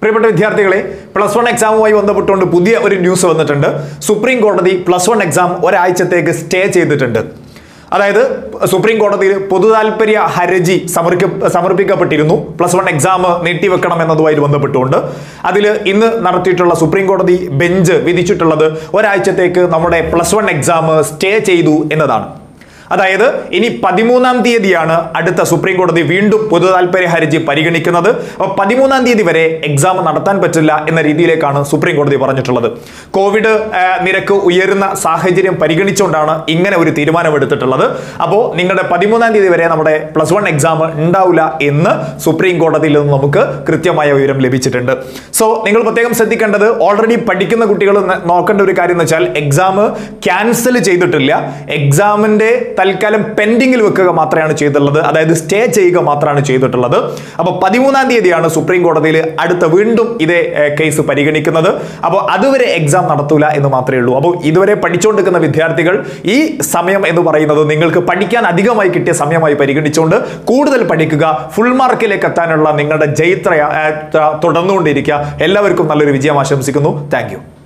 പ്രിയപ്പെട്ട വിദ്യാർത്ഥികളെ plus one എക്സാമുമായി ബന്ധപ്പെട്ടുകൊണ്ട് പുതിയ ഒരു ന്യൂസ് വന്നിട്ടുണ്ട് സുപ്രീം കോടതി പ്ലസ് വൺ എക്സാം ഒരാഴ്ചത്തേക്ക് സ്റ്റേ ചെയ്തിട്ടുണ്ട് അതായത് സുപ്രീം കോടതിയിൽ പൊതുതാൽപര്യ ഹർജി സമർക്ക സമർപ്പിക്കപ്പെട്ടിരുന്നു പ്ലസ് വൺ എക്സാം നീട്ടിവെക്കണം എന്നതുമായി ബന്ധപ്പെട്ടുകൊണ്ട് അതിൽ ഇന്ന് നടത്തിയിട്ടുള്ള സുപ്രീം കോടതി ബെഞ്ച് വിധിച്ചിട്ടുള്ളത് ഒരാഴ്ചത്തേക്ക് നമ്മുടെ പ്ലസ് വൺ എക്സാം സ്റ്റേ ചെയ്തു എന്നതാണ് അതായത് ഇനി പതിമൂന്നാം തീയതിയാണ് അടുത്ത സുപ്രീം കോടതി വീണ്ടും പൊതു താല്പര്യ ഹർജി പരിഗണിക്കുന്നത് അപ്പോൾ പതിമൂന്നാം തീയതി വരെ എക്സാം നടത്താൻ പറ്റില്ല എന്ന രീതിയിലേക്കാണ് സുപ്രീം കോടതി പറഞ്ഞിട്ടുള്ളത് കോവിഡ് ആ, നിരക്ക് ഉയരുന്ന സാഹചര്യം പരിഗണിച്ചുകൊണ്ടാണ് ഇങ്ങനെ ഒരു തീരുമാനമെടുത്തിട്ടുള്ളത് അപ്പോൾ നിങ്ങളുടെ പതിമൂന്നാം തീയതി വരെ നമ്മുടെ പ്ലസ് വൺ എക്സാം ഉണ്ടാവില്ല എന്ന് സുപ്രീം കോടതിയിൽ നിന്ന് നമുക്ക് കൃത്യമായ വിവരം ലഭിച്ചിട്ടുണ്ട് സോ നിങ്ങൾ പ്രത്യേകം ശ്രദ്ധിക്കേണ്ടത് ഓൾറെഡി പഠിക്കുന്ന കുട്ടികൾ ന- നോക്കേണ്ട ഒരു കാര്യം എന്ന് വെച്ചാൽ എക്സാം ക്യാൻസൽ ചെയ്തിട്ടില്ല എക്സാമിന്റെ തൽക്കാലം പെൻഡിങ്ങിൽ വെക്കുക മാത്രമാണ് ചെയ്തിട്ടുള്ളത് അതായത് സ്റ്റേ ചെയ്യുക മാത്രമാണ് ചെയ്തിട്ടുള്ളത് അപ്പോൾ പതിമൂന്നാം തീയതിയാണ് സുപ്രീം കോടതിയിൽ അടുത്ത വീണ്ടും ഇതേ ഏഹ്, കേസ് പരിഗണിക്കുന്നത് അപ്പോൾ അതുവരെ എക്സാം നടത്തൂല എന്ന് മാത്രമേ ഉള്ളൂ അപ്പോൾ ഇതുവരെ പഠിച്ചുകൊണ്ടിരിക്കുന്ന വിദ്യാർത്ഥികൾ ഈ സമയം എന്ന് പറയുന്നത് നിങ്ങൾക്ക് പഠിക്കാൻ അധികമായി കിട്ടിയ സമയമായി പരിഗണിച്ചുകൊണ്ട് കൂടുതൽ പഠിക്കുക ഫുൾ മാർക്കിലേക്ക് എത്താനുള്ള നിങ്ങളുടെ ജൈത്ര യാ- ഏഹ്, തുടർന്നുകൊണ്ടിരിക്കുക എല്ലാവർക്കും നല്ലൊരു വിജയം ആശംസിക്കുന്നു താങ്ക്